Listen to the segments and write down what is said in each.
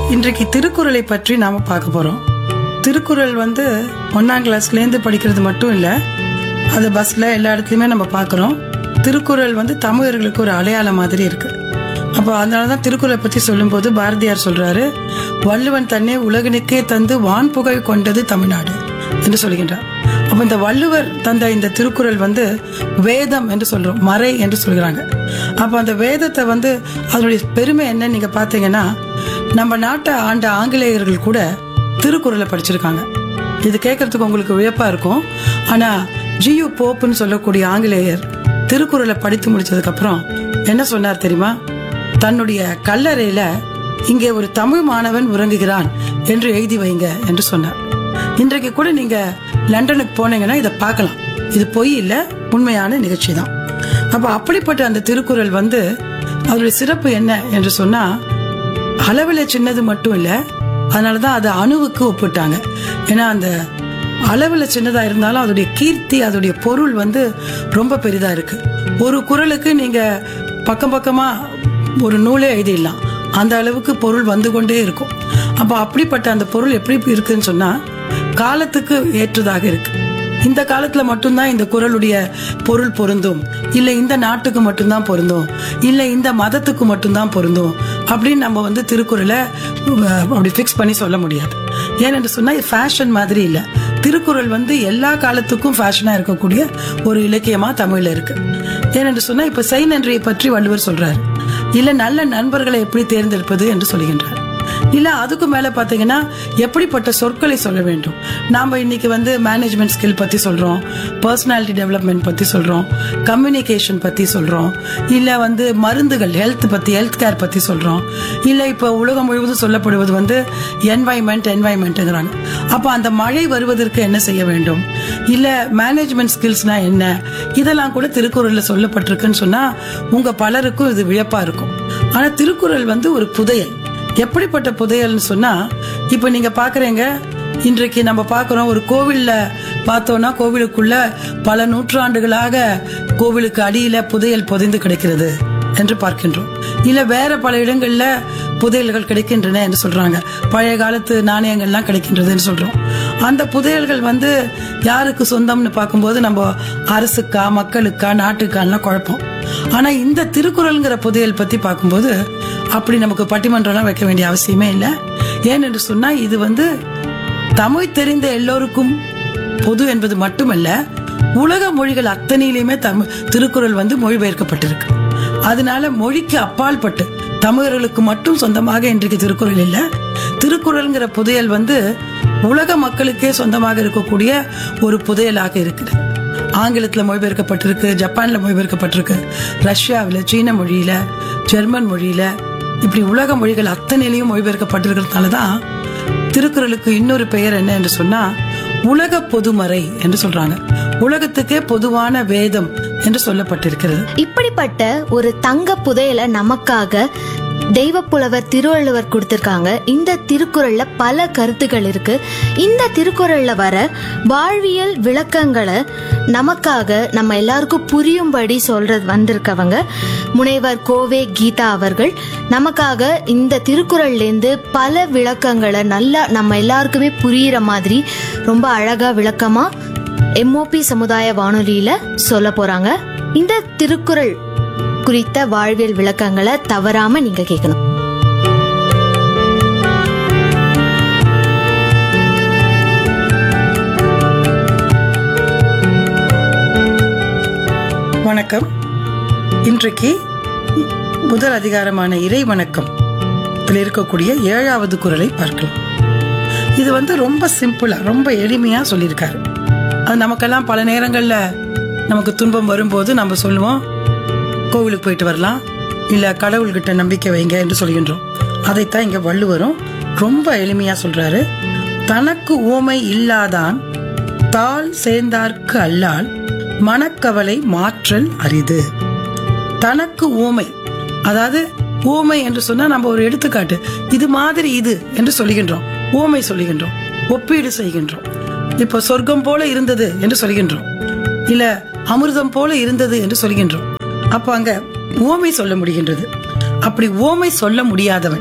இன்றைக்கு திருக்குறளை பற்றி நாம பார்க்க போறோம் திருக்குறள் வந்து ஒன்னாம் கிளாஸ்லேருந்து படிக்கிறது மட்டும் இல்லை அது பஸ்ல எல்லா இடத்துலையுமே நம்ம பார்க்குறோம் திருக்குறள் வந்து தமிழர்களுக்கு ஒரு அடையாளம் மாதிரி இருக்கு அப்போ அதனால தான் திருக்குறளை பற்றி சொல்லும்போது பாரதியார் சொல்றாரு வள்ளுவன் தன்னை உலகனுக்கே தந்து வான் புகழ் கொண்டது தமிழ்நாடு என்று சொல்கின்றார் அப்போ இந்த வள்ளுவர் தந்த இந்த திருக்குறள் வந்து வேதம் என்று சொல்றோம் மறை என்று சொல்கிறாங்க அப்போ அந்த வேதத்தை வந்து அதனுடைய பெருமை என்ன நீங்க பார்த்தீங்கன்னா நம்ம நாட்டை ஆண்ட ஆங்கிலேயர்கள் கூட திருக்குறளை படிச்சிருக்காங்க இது கேட்கறதுக்கு உங்களுக்கு வியப்பா இருக்கும் ஆனா ஜியு போப்புன்னு சொல்லக்கூடிய ஆங்கிலேயர் திருக்குறளை படித்து முடிச்சதுக்கு அப்புறம் என்ன சொன்னார் தெரியுமா தன்னுடைய கல்லறையில இங்கே ஒரு தமிழ் மாணவன் உறங்குகிறான் என்று எழுதி வைங்க என்று சொன்னார் இன்றைக்கு கூட நீங்க லண்டனுக்கு போனீங்கன்னா இதை பார்க்கலாம் இது பொய் இல்ல உண்மையான நிகழ்ச்சி தான் அப்ப அப்படிப்பட்ட அந்த திருக்குறள் வந்து அதனுடைய சிறப்பு என்ன என்று சொன்னா அளவில் சின்னது மட்டும் இல்ல அதனாலதான் அது அணுவுக்கு ஒப்பிட்டாங்க ஏன்னா அந்த அளவில் சின்னதா இருந்தாலும் அதோடைய கீர்த்தி அதோடைய பொருள் வந்து ரொம்ப பெரிதா இருக்கு ஒரு குறளுக்கு நீங்க பக்கம் பக்கமா ஒரு நூலே எழுதிடலாம் அந்த அளவுக்கு பொருள் வந்து கொண்டே இருக்கும் அப்போ அப்படிப்பட்ட அந்த பொருள் எப்படி இருக்குன்னு சொன்னா காலத்துக்கு ஏற்றதாக இருக்கு இந்த காலத்துல மட்டும்தான் இந்த குறளுடைய பொருள் பொருந்தும் இல்ல இந்த நாட்டுக்கு மட்டும்தான் பொருந்தும் இல்ல இந்த மதத்துக்கு மட்டும்தான் பொருந்தும் அப்படின்னு நம்ம வந்து திருக்குறளை அஹ், அப்படி ஃபிக்ஸ் பண்ணி சொல்ல முடியாது ஏனென்று சொன்னா இது ஃபேஷன் மாதிரி இல்ல திருக்குறள் வந்து எல்லா காலத்துக்கும் ஃபேஷனா இருக்கக்கூடிய ஒரு இலக்கியமா தமிழ்ல இருக்கு ஏனென்று சொன்னா இப்ப செய் நன்றியை பற்றி வள்ளுவர் சொல்றாரு இல்ல நல்ல நண்பர்களை எப்படி தேர்ந்தெடுப்பது என்று சொல்கின்றார் இல்ல அதுக்கு மேல பாத்தீங்கன்னா எப்படிப்பட்ட சொற்களை சொல்ல வேண்டும் நாம இன்னைக்கு வந்து மேனேஜ்மெண்ட் ஸ்கில் பத்தி சொல்றோம் பர்சனாலிட்டி டெவலப்மெண்ட் பத்தி சொல்றோம் கம்யூனிகேஷன் பத்தி சொல்றோம் இல்ல வந்து மருந்துகள் ஹெல்த் பத்தி ஹெல்த் கேர் பத்தி சொல்றோம் இல்ல இப்ப உலகம் முழுவதும் சொல்லப்படுவது வந்து என்வாய்மெண்ட் என்வாய்மெண்ட்ங்கிறாங்க அப்ப அந்த மழை வருவதற்கு என்ன செய்ய வேண்டும் இல்ல மேனேஜ்மெண்ட் ஸ்கில்ஸ்னா என்ன இதெல்லாம் கூட திருக்குறள்ல சொல்லப்பட்டிருக்குன்னு சொன்னா உங்க பலருக்கும் இது வியப்பா இருக்கும் ஆனா திருக்குறள் வந்து ஒரு புதையல் எப்படிப்பட்ட புதையல்னு சொன்னா இப்ப நீங்க பாக்குறீங்க இன்றைக்கு நம்ம பார்க்கிறோம் ஒரு கோவில்ல பார்த்தோம்னா கோவிலுக்குள்ள பல நூற்றாண்டுகளாக கோவிலுக்கு அடியில புதையல் புதைந்து கிடக்கிறது என்று பார்க்கின்றோம் இல்ல வேற பல இடங்கள்ல புதையல்கள் கிடைக்கின்றன என்று சொல்றாங்க பழைய காலத்து நாணயங்கள்லாம் கிடைக்கின்றதுன்னு சொல்றோம் அந்த புதையல்கள் வந்து யாருக்கு சொந்தம்னு பார்க்கும்போது நம்ம அரசுக்கா மக்களுக்கா நாட்டுக்கான்லாம் குழப்பம் ஆனா இந்த திருக்குறள்ங்கிற புதையல் பத்தி பார்க்கும்போது அப்படி நமக்கு பட்டிமன்றம்லாம் வைக்க வேண்டிய அவசியமே இல்லை ஏனென்று சொன்னா இது வந்து தமிழ் தெரிந்த எல்லோருக்கும் பொது என்பது மட்டுமல்ல உலக மொழிகள் அத்தனையிலுமே தமிழ் திருக்குறள் வந்து மொழிபெயர்க்கப்பட்டிருக்கு அதனால மொழிக்கு அப்பாற்பட்டு தமிழர்களுக்கு மட்டும் சொந்தமாக இன்றைக்கு திருக்குறள் இல்ல திருக்குறள்ங்கிற புதையல் வந்து உலக மக்களுக்கே சொந்தமாக இருக்கக்கூடிய ஒரு புதையலாக இருக்குது ஆங்கிலத்தில் மொழிபெயர்க்கப்பட்டிருக்கு ஜப்பான்ல மொழிபெயர்க்கப்பட்டிருக்கு ரஷ்யாவில் சீன மொழியில ஜெர்மன் மொழியில இப்படி உலக மொழிகள் அத்தனையிலையும் மொழிபெயர்க்கப்பட்டிருக்கிறதுனால தான் திருக்குறளுக்கு இன்னொரு பெயர் என்ன என்று சொன்னா உலக பொதுமறை என்று சொல்றாங்க உலகத்துக்கே பொதுவான வேதம் என்று சொல்லப்பட்டிருக்கிறது இப்படிப்பட்ட ஒரு தங்க புதையலை நமக்காக தெய்வப்புலவர் திருவள்ளுவர் கொடுத்திருக்காங்க இந்த திருக்குறள்ல பல கருத்துக்கள் இருக்கு இந்த திருக்குறள்ல வர வாழ்வியல் விளக்கங்களை நமக்காக நம்ம எல்லாருக்கும் புரியும்படி சொல்றது வந்திருக்கவங்க முனைவர் கோவே கீதா அவர்கள் நமக்காக இந்த திருக்குறள்லேருந்து பல விளக்கங்களை நல்லா நம்ம எல்லாருக்குமே புரியிற மாதிரி ரொம்ப அழகா விளக்கமா எம்ஓபி சமுதாய வானொலியில சொல்ல போறாங்க இந்த திருக்குறள் குறித்த வாழ்வியல் விளக்கங்களை தவறாம நீங்க கேட்கணும் வணக்கம் இன்றைக்கு முதல் அதிகாரமான இறை வணக்கம் இதில் இருக்கக்கூடிய ஏழாவது குறளை பார்க்கலாம் இது வந்து ரொம்ப சிம்பிளா ரொம்ப எளிமையா சொல்லியிருக்காரு அது நமக்கெல்லாம் பல நேரங்கள்ல நமக்கு துன்பம் வரும்போது நம்ம சொல்லுவோம் கோவிலுக்கு போயிட்டு வரலாம் இல்ல கடவுள்கிட்ட நம்பிக்கை வைங்க என்று சொல்கின்றோம் அதைத்தான் இங்க வள்ளுவரும் ரொம்ப எளிமையா சொல்றாரு தனக்கு ஊமை இல்லாதான் தாள் சேர்ந்தார்க்கு அல்லால் மனக்கவலை மாற்றல் அரிது தனக்கு ஊமை அதாவது ஊமை என்று சொன்னா நம்ம ஒரு எடுத்துக்காட்டு இது மாதிரி இது என்று சொல்லுகின்றோம் ஊமை சொல்லுகின்றோம் ஒப்பீடு செய்கின்றோம் இப்போ சொர்க்கம் போல இருந்தது என்று சொல்கின்றோம் இல்ல அமிர்தம் போல இருந்தது என்று சொல்கின்றோம் அப்ப அங்க ஓமை சொல்ல முடிகின்றது அப்படி ஓமை சொல்ல முடியாதவன்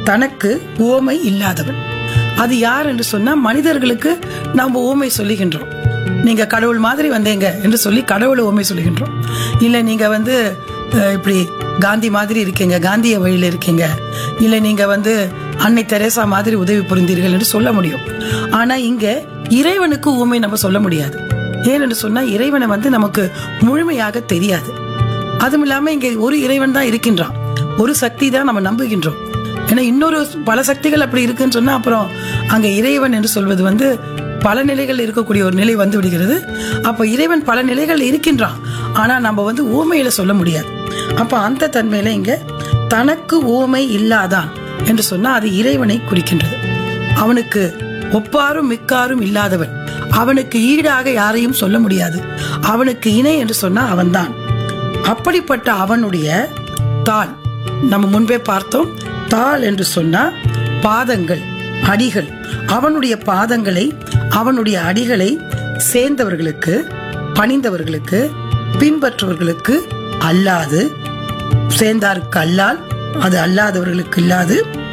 தனக்கு ஓமை இல்லாதவன் அது யார் என்று சொன்னா மனிதர்களுக்கு நாம் ஓமை சொல்லுகின்றோம் நீங்க கடவுள் மாதிரி வந்தீங்க என்று சொல்லி கடவுளை ஓமை சொல்லுகின்றோம் இல்ல நீங்க வந்து அஹ், இப்படி காந்தி மாதிரி இருக்கீங்க காந்திய வழியில இருக்கீங்க இல்ல நீங்க வந்து அன்னை தெரேசா மாதிரி உதவி புரிந்தீர்கள் என்று சொல்ல முடியும் ஆனா இங்க இறைவனுக்கு ஊமை நம்ம சொல்ல முடியாது ஏனென்று சொன்னா இறைவனை வந்து நமக்கு முழுமையாக தெரியாது அதுவும் இல்லாம இங்க ஒரு இறைவன் தான் இருக்கின்றான் ஒரு சக்தி தான் நம்ம நம்புகின்றோம் ஏன்னா இன்னொரு பல சக்திகள் அப்படி இருக்குன்னு சொன்னா அப்புறம் அங்க இறைவன் என்று சொல்வது வந்து பல நிலைகள் இருக்கக்கூடிய ஒரு நிலை வந்து விடுகிறது அப்ப இறைவன் பல நிலைகள் இருக்கின்றான் ஆனா நம்ம வந்து ஊமையில சொல்ல முடியாது அப்ப அந்த தன்மையில இங்க தனக்கு ஊமை இல்லாதான் என்று சொன்னா அது இறைவனை குறிக்கின்றது அவனுக்கு ஒப்பாரும் மிக்காரும் இல்லாதவன் அவனுக்கு ஈடாக யாரையும் சொல்ல முடியாது அவனுக்கு இணை என்று சொன்னா அவன்தான் அப்படிப்பட்ட அவனுடைய தாள் நம்ம முன்பே பார்த்தோம் தாள் என்று சொன்னா பாதங்கள் அடிகள் அவனுடைய பாதங்களை அவனுடைய அடிகளை சேர்ந்தவர்களுக்கு பணிந்தவர்களுக்கு பின்பற்றுவர்களுக்கு அல்லாது சேர்ந்தாருக்கு அல்லால் அது அல்லாதவர்களுக்கு இல்லாது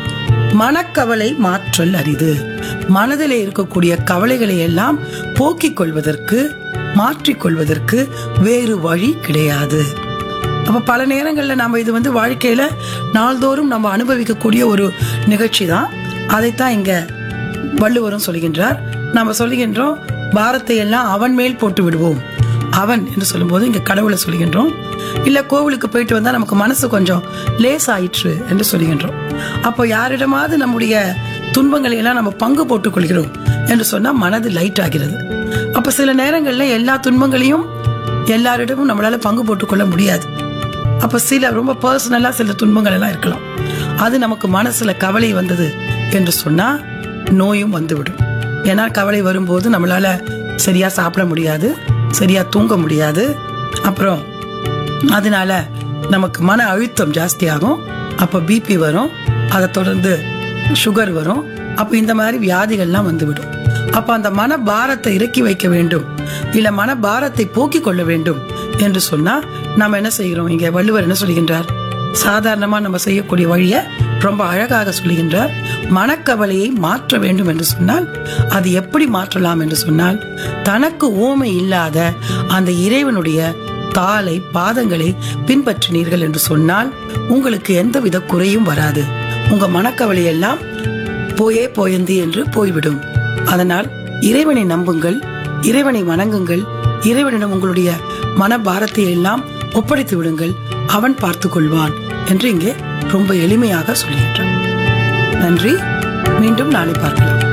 மனக்கவலை மாற்றல் அரிது மனதிலே இருக்கக்கூடிய கவலைகளை எல்லாம் போக்கிக் கொள்வதற்கு மாற்றிக் கொள்வதற்கு வேறு வழி கிடையாது அப்ப பல நேரங்கள்ல நம்ம இது வந்து வாழ்க்கையில நாள்தோறும் நம்ம அனுபவிக்கக்கூடிய ஒரு நிகழ்ச்சி தான் அதைத்தான் இங்க வள்ளுவரும் சொல்கின்றார் நம்ம சொல்லுகின்றோம் பாரத்தை எல்லாம் அவன் மேல் போட்டு விடுவோம் அவன் என்று சொல்லும்போது இங்க கடவுளை சொல்லுகின்றோம் இல்ல கோவிலுக்கு போயிட்டு வந்தா நமக்கு மனசு கொஞ்சம் லேஸ் ஆயிற்று என்று சொல்லுகின்றோம் அப்போ யாரிடமாவது நம்முடைய துன்பங்களை எல்லாம் நம்ம பங்கு போட்டுக் கொள்கிறோம் என்று சொன்னா மனது லைட் ஆகிறது அப்ப சில நேரங்கள்ல எல்லா துன்பங்களையும் எல்லாரிடமும் நம்மளால பங்கு போட்டுக்கொள்ள முடியாது அப்ப சில ரொம்ப பர்சனலா சில துன்பங்கள் எல்லாம் இருக்கலாம் அது நமக்கு மனசுல கவலை வந்தது என்று சொன்னா நோயும் வந்துவிடும் ஏன்னா கவலை வரும்போது நம்மளால சரியா சாப்பிட முடியாது சரியா தூங்க முடியாது அப்புறம் அதனால நமக்கு மன அழுத்தம் ஜாஸ்தியாகும் அப்ப பிபி வரும் அதை தொடர்ந்து சுகர் வரும் அப்ப இந்த மாதிரி வியாதிகள்லாம் வந்துவிடும் அப்ப அந்த மன பாரத்தை இறக்கி வைக்க வேண்டும் இல்ல மன பாரத்தை போக்கிக் கொள்ள வேண்டும் என்று சொன்னா நம்ம என்ன செய்கிறோம் இங்க வள்ளுவர் என்ன சொல்கின்றார் சாதாரணமா நம்ம செய்யக்கூடிய வழிய ரொம்ப அழகாக சொல்லுகின்றார் மனக்கவலையை மாற்ற வேண்டும் என்று சொன்னால் அது எப்படி மாற்றலாம் என்று சொன்னால் தனக்கு ஊமை இல்லாத அந்த இறைவனுடைய தாளை பாதங்களை பின்பற்றினீர்கள் என்று சொன்னால் உங்களுக்கு எந்தவித குறையும் வராது உங்க மனக்கவலை எல்லாம் போயே போயந்தி என்று போய்விடும் அதனால் இறைவனை நம்புங்கள் இறைவனை வணங்குங்கள் இறைவனிடம் உங்களுடைய மனபாரத்தை எல்லாம் ஒப்படைத்து விடுங்கள் அவன் பார்த்துக் கொள்வான் என்று இங்கே ரொம்ப எளிமையாக சொல்கின்றான் நன்றி மீண்டும் நாளை பார்க்கலாம்